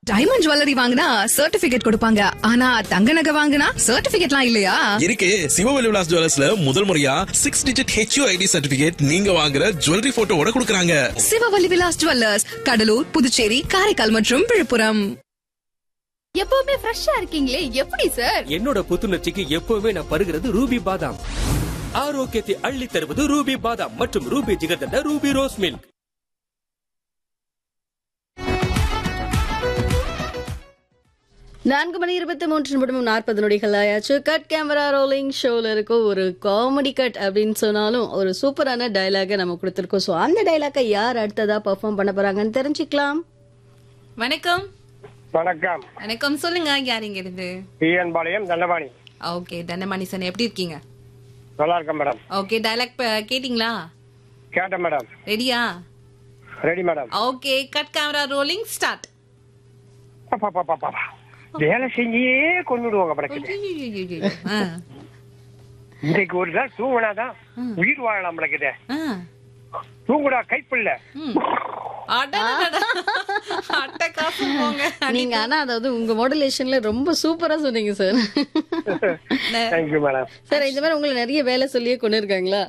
Diamond jewellery வாங்கினா certificate கொடுப்பாங்க ஆனா தங்க நகை வாங்கினா சர்டிபிகேட்லாம் இல்லையா இருக்கு சிவவெளி விலாஸ் ஜுவல்லர்ஸ்ல முதல் முறையா six digit HU ID certificate நீங்க வாங்குற ஜுவல்லரி போட்டோவோட கொடுக்கறாங்க சிவவல்லி விலாஸ் ஜுவல்லர்ஸ் கடலூர் புதுச்சேரி காரைக்கால் மற்றும் விழுப்புரம் எப்பவுமே ஃப்ரெஷ்ஷா இருக்கீங்களே எப்படி சார் என்னோட புத்துணர்ச்சிக்கு எப்பவுமே நான் பருகிறது ரூபி பாதாம் ஆரோக்கியத்தை அள்ளி தருவது ரூபி பாதாம் மற்றும் Ruby jigarthanda Ruby rose milk நான்கு மணி இருபத்தி மூன்று நிமிடம் நாற்பது நொடிகள் ஆயாச்சு கட் கேமரா ரோலிங் ஷோல இருக்கும் ஒரு காமெடி கட் அப்படின்னு சொன்னாலும் ஒரு சூப்பரான டைலாக நம்ம கொடுத்துருக்கோம் ஸோ அந்த டைலாக்கை யார் அடுத்ததா பெர்ஃபார்ம் பண்ண போறாங்கன்னு தெரிஞ்சுக்கலாம் வணக்கம் வணக்கம் வணக்கம் சொல்லுங்க யார் இங்க இருந்து PN Palayam Thandapani okay Thandamani son எப்படி இருக்கீங்க நல்லா இருக்கேன் மேடம் ஓகே டைலாக் கேட்டிங்களா கேட்டேன் மேடம் ரெடியா ready madam okay cut camera rolling start பாப்பா, பாப்பா, பாப்பா. வேலை செஞ்சியே கொண்டுடுவாங்க படக்குது இன்னைக்கு ஒரு நாள் தூங்கினாதான் உயிர் வாழலாம் படக்குது தூங்குடா கைப்பில்ல அட்டகாசம் போங்க நீங்க ஆனா அதாவது உங்க மாடுலேஷன்ல ரொம்ப சூப்பரா சொன்னீங்க சார் தேங்க்யூ மேடம் சார் இந்த மாதிரி உங்களை நிறைய வேலை சொல்லியே கொண்டு இருக்காங்களா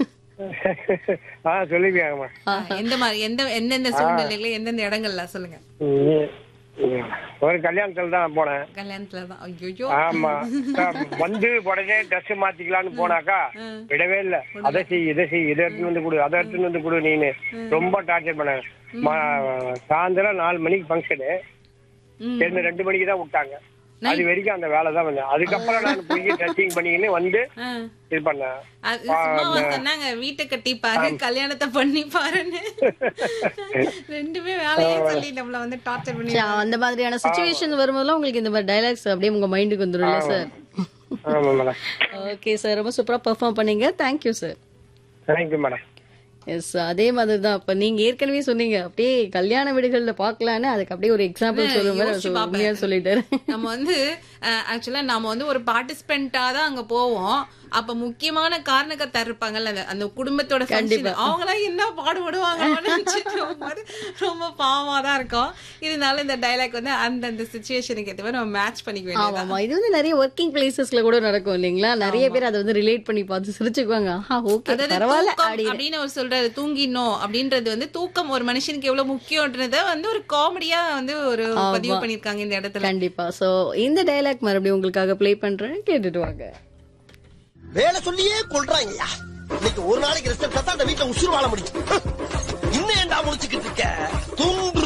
ஆ சொல்லிருக்காங்கம்மா எந்த மாதிரி எந்த எந்தெந்த சூழ்நிலையில எந்தெந்த இடங்கள்ல சொல்லுங்க ம், ம். ஒரு கல்யாணத்துல தான் போனேன் கல்யாணத்துல தான் ஐயோ ஆமா வந்து உடனே ட்ரெஸ் மாத்திக்கலாம்னு போனாக்கா விடவே இல்ல அதை செய் இதை செய் இதை எடுத்துன்னு வந்து கொடு அதை எடுத்துன்னு வந்து கொடு நீனு ரொம்ப டார்ச்சர் பண்ண சாயந்தரம் நாலு மணிக்கு ஃபங்க்ஷனு என்ன ரெண்டு மணிக்கு தான் விட்டாங்க அது வரைக்கும் அந்த வேலை தான் வந்தேன் அதுக்கப்புறம் நான் போய் ட்ரெஸ்ஸிங் பண்ணிக்கின்னு வந்து இது பண்ணேன் அது சும்மா சொன்னாங்க வீட்டை கட்டி பாரு கல்யாணத்தை பண்ணி பாருன்னு ரெண்டுமே வேலையே சொல்லி நம்மள வந்து டார்ச்சர் பண்ணி சரி, அந்த மாதிரியான சுச்சுவேஷன் வரும்போதெல்லாம் உங்களுக்கு இந்த மாதிரி டைலாக்ஸ் அப்படியே உங்க மைண்டுக்கு வந்துரும்ல சார் ஆமா மேடம் ஓகே சார் ரொம்ப சூப்பரா பெர்ஃபார்ம் பண்ணீங்க thank you sir thank you madam yes அதே மாதிரி தான் அப்ப நீங்க ஏற்கனவே சொன்னீங்க அப்படியே கல்யாண வீடுகள்ல பாக்கலான்னு அதுக்கு அப்படியே ஒரு எக்ஸாம்பிள் சொல்ற மாதிரி யோசிச்சு அவர் பாப்பேன். உண்மையா சொல்லிட்டாரு நம்ம வந்து ஆக்சுவலா நாம வந்து ஒரு பார்ட்டிசிபென்ட்டா தான் அங்க போவோம் அப்ப முக்கியமான காரணக்கர்த்தா இருப்பாங்கல்ல அந்த- அந்த குடும்பத்தோட function. அவங்களாம் என்ன பாடுபடுவாங்கன்னு நினைச்சிட்டு போகும்போது ரொம்ப பாவமா தான் இருக்கும் இருந்தாலும் இந்த டைலாக் வந்து அந்தந்த சுச்சுவேஷனுக்கு ஏற்ற மாதிரி நம்ம மேட்ச் பண்ணிக்க வேண்டியது ஆமா இது வந்து நிறைய ஒர்க்கிங் பிளேசஸ்ல கூட நடக்கும் இல்லைங்களா நிறைய பேர் அதை வந்து ரிலேட் பண்ணி பார்த்து சிரிச்சுக்குவாங்க ஆஹா ஓகே அதாவது பரவாயில்ல தூக்கம் அப்படின்னு அப்படின்னு அவர் சொல்றாரு தூங்கினோம் அப்படின்றது வந்து தூக்கம் ஒரு மனுஷனுக்கு எவ்வளவு முக்கியன்றத வந்து ஒரு காமெடியா வந்து ஒரு பதிவு பண்ணிருக்காங்க இந்த இடத்துல கண்டிப்பா சோ இந்த டைலாக் மறுபடியும் உங்களுக்காக ப்ளே பண்றேன் கேட்டுட்டு வாங்க வேலை சொல்லியே கொள்றாங்கய்யா இன்னைக்கு ஒரு நாளைக்கு ரெஸ்ட் எடுத்தா தான் அந்த வீட்டுல உசுறு வாழ முடியும் இன்னும் ஏன்டா முடிச்சுக்கிட்டு இருக்க துண்டு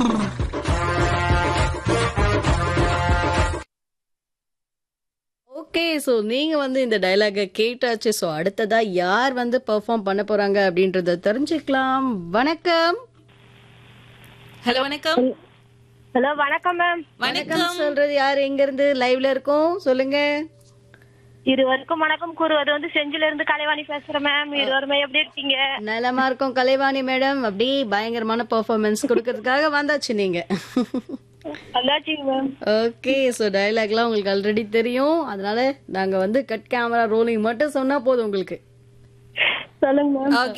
ஓகே சோ நீங்க வந்து இந்த டைலாக கேட்டாச்சு சோ அடுத்ததா யார் வந்து பெர்ஃபார்ம் பண்ண போறாங்க அப்படின்றத தெரிஞ்சுக்கலாம் வணக்கம் ஹலோ வணக்கம் ஹலோ வணக்கம் மேம் வணக்கம் சொல்றது யார் எங்க இருந்து லைவ்ல இருக்கோம் சொல்லுங்க இருவருக்கும் வணக்கம் கூறுவது வந்து செஞ்சில இருந்து கலைவாணி பேசுறேன் மேம் இருவருமே எப்படி இருக்கீங்க நலமா இருக்கோம் கலைவாணி மேடம் அப்படியே பயங்கரமான பெர்ஃபார்மன்ஸ் கொடுக்கறதுக்காக வந்தாச்சு நீங்க நல்லாச்சிங்க மேம் ஓகே ஸோ டைலாக்லாம் உங்களுக்கு ஆல்ரெடி தெரியும் அதனால நாங்க வந்து கட் கேமரா ரோலிங் மட்டும் சொன்னா போதும் உங்களுக்கு சொல்லுங்க மேம் ஓகே